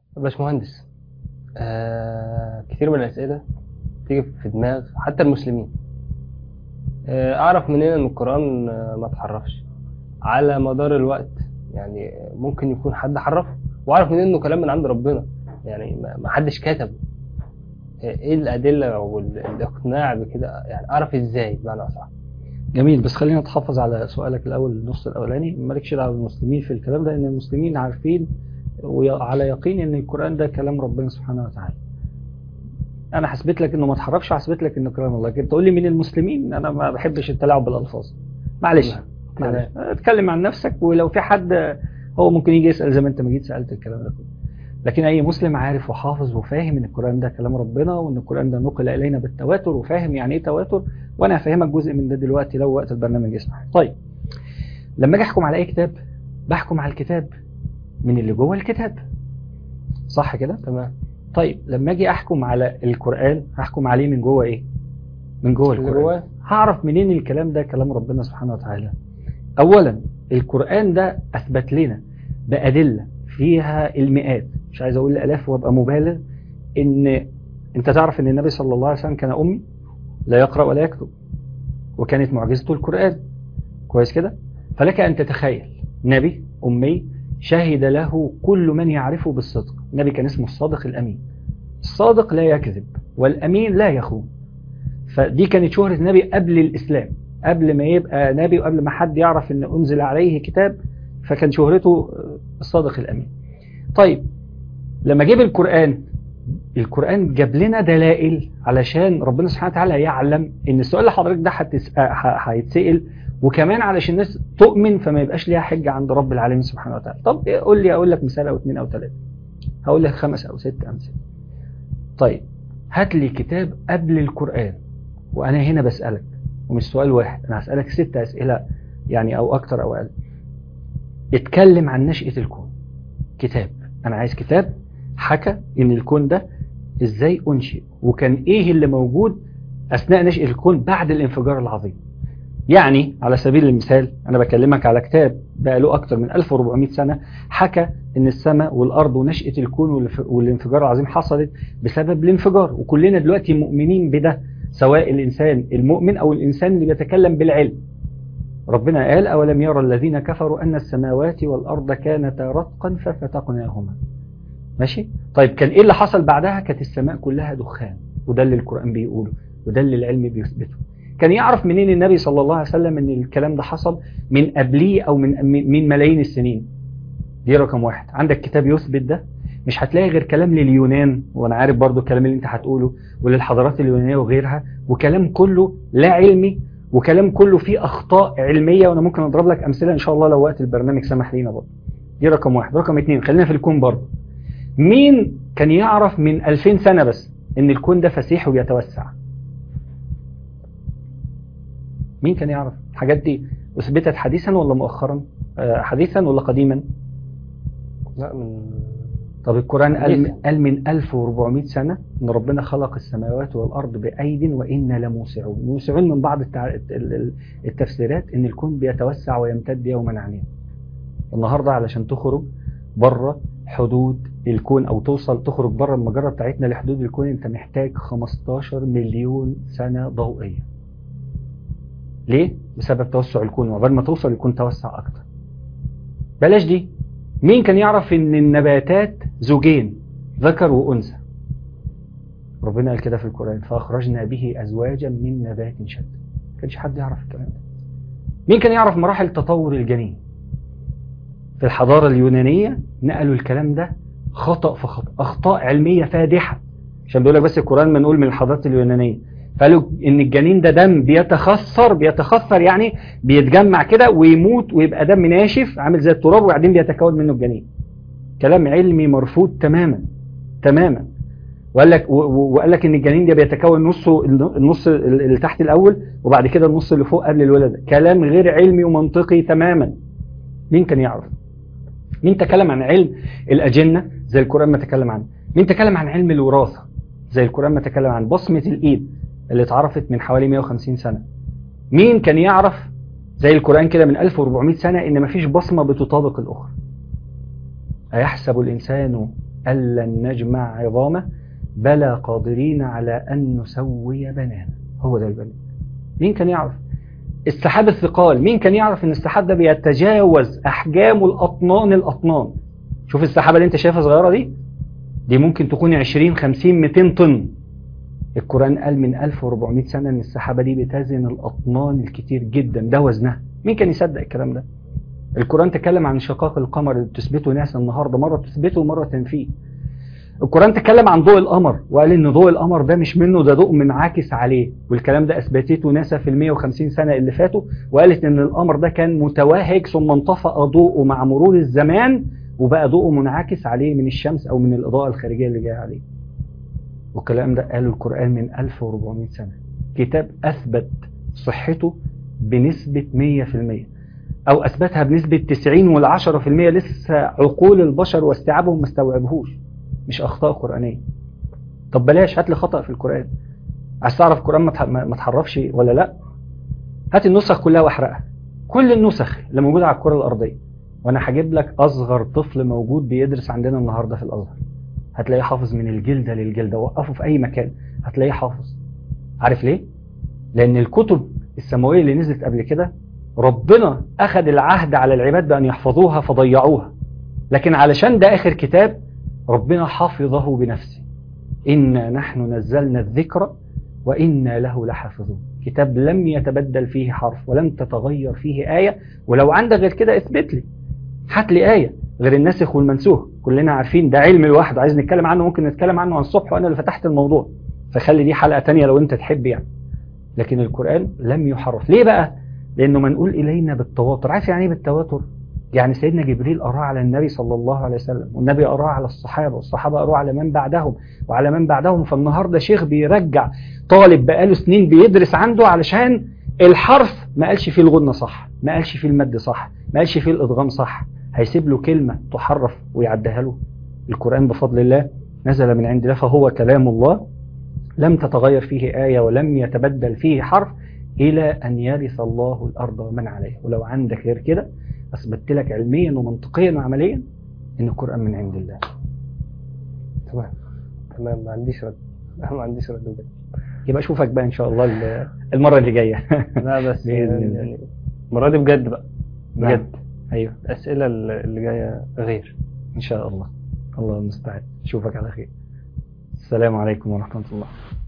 باشمهندس آه كتير من الأسئلة تيجي في دماغ حتى المسلمين آه أعرف منين إن القرآن آه ما اتحرفش على مدار الوقت يعني ممكن يكون حد حرفه وأعرف منين إنه كلام من عند ربنا يعني ما ما حدش كتبه آه إيه الأدلة والإقناع بكده يعني أعرف إزاي بمعنى أصح جميل بس خلينا نتحفظ على سؤالك الأول النص الأولاني مالكش دعوة بالمسلمين في الكلام ده إن المسلمين عارفين وعلى يقين إن القرآن ده كلام ربنا سبحانه وتعالى أنا حسبت لك إنه ما اتحرفش وحسبت لك إنه كلام الله لكن تقول لي مين المسلمين أنا ما بحبش التلاعب بالألفاظ معلش معلش اتكلم عن نفسك ولو في حد هو ممكن يجي يسأل زي ما أنت ما جيت سألت الكلام ده كله لكن أي مسلم عارف وحافظ وفاهم إن القرآن ده كلام ربنا وإن القرآن ده نقل إلينا بالتواتر وفاهم يعني إيه تواتر وأنا هفهمك جزء من ده دلوقتي لو وقت البرنامج يسمح طيب لما أجي أحكم على أي كتاب بحكم على الكتاب من اللي جوه الكتاب صح كده؟ تمام طيب لما أجي أحكم على القرآن هحكم عليه من جوه إيه؟ من جوه اللي القرآن جواه هعرف منين الكلام ده كلام ربنا سبحانه وتعالى أولا القرآن ده أثبت لنا بأدلة فيها المئات مش عايز أقول الآلاف وأبقى مبالغ إن أنت تعرف إن النبي صلى الله عليه وسلم كان أمي لا يقرأ ولا يكتب وكانت معجزته القرآن كويس كده فلك أن تتخيل نبي أمي شهد له كل من يعرفه بالصدق النبي كان اسمه الصادق الأمين الصادق لا يكذب والأمين لا يخون فدي كانت شهرة النبي قبل الإسلام قبل ما يبقى نبي وقبل ما حد يعرف أن أنزل عليه كتاب فكان شهرته الصادق الأمين طيب لما جيب القرآن القرآن جاب لنا دلائل علشان ربنا سبحانه وتعالى يعلم ان السؤال اللي حضرتك ده هتس- ه- هيتسأل وكمان علشان الناس تؤمن فما يبقاش ليها حجة عند رب العالمين سبحانه وتعالى طب قول لي اقول لك مثال او اثنين او ثلاثة هقول لك خمس او ست امثله طيب هات لي كتاب قبل القرآن وانا هنا بسألك ومش سؤال واحد انا هسألك ست اسئلة يعني او اكتر او اقل اتكلم عن نشأة الكون كتاب انا عايز كتاب حكى ان الكون ده ازاي انشئ وكان ايه اللي موجود اثناء نشأة الكون بعد الانفجار العظيم يعني على سبيل المثال انا بكلمك على كتاب بقى له اكتر من 1400 سنة حكى ان السماء والارض ونشأة الكون والف- والانفجار العظيم حصلت بسبب الانفجار وكلنا دلوقتي مؤمنين بده سواء الانسان المؤمن او الانسان اللي بيتكلم بالعلم ربنا قال أولم يرى الذين كفروا أن السماوات والأرض كانتا رتقا ففتقناهما ماشي طيب كان إيه اللي حصل بعدها كانت السماء كلها دخان وده اللي القرآن بيقوله وده اللي العلم بيثبته كان يعرف منين النبي صلى الله عليه وسلم ان الكلام ده حصل من قبليه او من من ملايين السنين دي رقم واحد عندك كتاب يثبت ده مش هتلاقي غير كلام لليونان وانا عارف برضو الكلام اللي انت هتقوله وللحضارات اليونانيه وغيرها وكلام كله لا علمي وكلام كله فيه اخطاء علميه وانا ممكن اضرب لك امثله ان شاء الله لو وقت البرنامج سمح لينا برضه دي رقم واحد رقم اتنين خلينا في الكون برضه مين كان يعرف من 2000 سنه بس ان الكون ده فسيح وبيتوسع مين كان يعرف الحاجات دي اثبتت حديثا ولا مؤخرا آه، حديثا ولا قديما لا من طب القرآن قال حديثا. قال من 1400 سنة إن ربنا خلق السماوات والأرض بأيد وإنا لموسعون موسعون من بعض التع... ال- ال- التفسيرات إن الكون بيتوسع ويمتد يوما عن يوم النهاردة علشان تخرج بره حدود الكون أو توصل تخرج بره المجرة بتاعتنا لحدود الكون أنت محتاج 15 مليون سنة ضوئية ليه؟ بسبب توسع الكون وقبل ما توصل الكون توسع أكتر بلاش دي مين كان يعرف ان النباتات زوجين ذكر وانثى ربنا قال كده في القرآن فأخرجنا به أزواجا من نبات شتى كانش حد يعرف الكلام ده مين كان يعرف مراحل تطور الجنين في الحضارة اليونانية نقلوا الكلام ده خطأ في خطأ أخطاء علمية فادحة عشان بيقول لك بس القرآن منقول من الحضارات اليونانية فقالوا ان الجنين ده دم بيتخثر بيتخثر يعني بيتجمع كده ويموت ويبقى دم ناشف عامل زي التراب وبعدين بيتكون منه الجنين كلام علمي مرفوض تماما تماما وقال لك و- و- وقال لك ان الجنين ده بيتكون نصه النص اللي تحت الاول وبعد كده النص اللي فوق قبل الولاده كلام غير علمي ومنطقي تماما مين كان يعرف مين تكلم عن علم الاجنه زي القران ما تكلم عنه مين تكلم عن علم الوراثه زي القران ما تكلم عن بصمه الايد اللي اتعرفت من حوالي 150 سنه مين كان يعرف زي القرآن كده من 1400 سنة إن مفيش بصمة بتطابق الأخرى أيحسب الإنسان أن لن نجمع عظامه بلى قادرين على أن نسوي بنانه هو ده البناء مين كان يعرف السحاب الثقال مين كان يعرف ان السحاب ده بيتجاوز احجامه الاطنان الاطنان شوف السحابه اللي انت شايفها صغيره دي دي ممكن تكون 20 50 200 طن القران قال من 1400 سنه ان السحابه دي بتزن الاطنان الكتير جدا ده وزنها مين كان يصدق الكلام ده القران تكلم عن انشقاق القمر اللي بتثبته ناس النهارده مره تثبته ومره تنفيه القرآن تكلم عن ضوء القمر وقال إن ضوء القمر ده مش منه ده ضوء منعكس عليه والكلام ده أثبتته ناسا في ال 150 سنة اللي فاتوا وقالت إن القمر ده كان متوهج ثم انطفأ ضوءه مع مرور الزمان وبقى ضوءه منعكس عليه من الشمس أو من الإضاءة الخارجية اللي جاية عليه والكلام ده قاله القرآن من 1400 سنة كتاب أثبت صحته بنسبة 100% أو أثبتها بنسبة 90 وال 10% لسه عقول البشر واستيعابهم ما استوعبهوش مش اخطاء قرانيه طب بلاش هات لي خطا في القران عايز تعرف القران ما تحرفش ولا لا هات النسخ كلها واحرقها كل النسخ اللي موجوده على الكره الارضيه وانا هجيب لك اصغر طفل موجود بيدرس عندنا النهارده في الازهر هتلاقيه حافظ من الجلده للجلده وقفه في اي مكان هتلاقيه حافظ عارف ليه لان الكتب السماويه اللي نزلت قبل كده ربنا اخذ العهد على العباد بان يحفظوها فضيعوها لكن علشان ده اخر كتاب ربنا حفظه بنفسه إنا نحن نزلنا الذكر وإنا له لحافظون كتاب لم يتبدل فيه حرف ولم تتغير فيه آية ولو عندك غير كده اثبت لي هات لي آية غير الناسخ والمنسوخ كلنا عارفين ده علم لوحده عايز نتكلم عنه ممكن نتكلم عنه عن الصبح وأنا اللي فتحت الموضوع فخلي دي حلقة تانية لو أنت تحب يعني لكن القرآن لم يحرف ليه بقى؟ لأنه منقول إلينا بالتواتر عارف يعني إيه بالتواتر؟ يعني سيدنا جبريل أراه على النبي صلى الله عليه وسلم والنبي أراه على الصحابة والصحابة أراه على من بعدهم وعلى من بعدهم فالنهاردة شيخ بيرجع طالب بقاله سنين بيدرس عنده علشان الحرف ما قالش فيه الغنة صح ما قالش فيه المد صح ما قالش فيه الإدغام صح هيسيب له كلمة تحرف ويعديها له القرآن بفضل الله نزل من عند الله فهو كلام الله لم تتغير فيه آية ولم يتبدل فيه حرف إلى أن يرث الله الأرض ومن عليها ولو عندك غير كده اثبتت لك علميا ومنطقيا وعمليا ان القران من عند الله تمام تمام ما عنديش رد ما عنديش رد بجد يبقى اشوفك بقى ان شاء الله المره اللي جايه لا بس بإذن الله. يعني المره دي بجد بقى نعم. بجد ايوه الاسئله اللي جايه غير ان شاء الله الله المستعان اشوفك على خير السلام عليكم ورحمه الله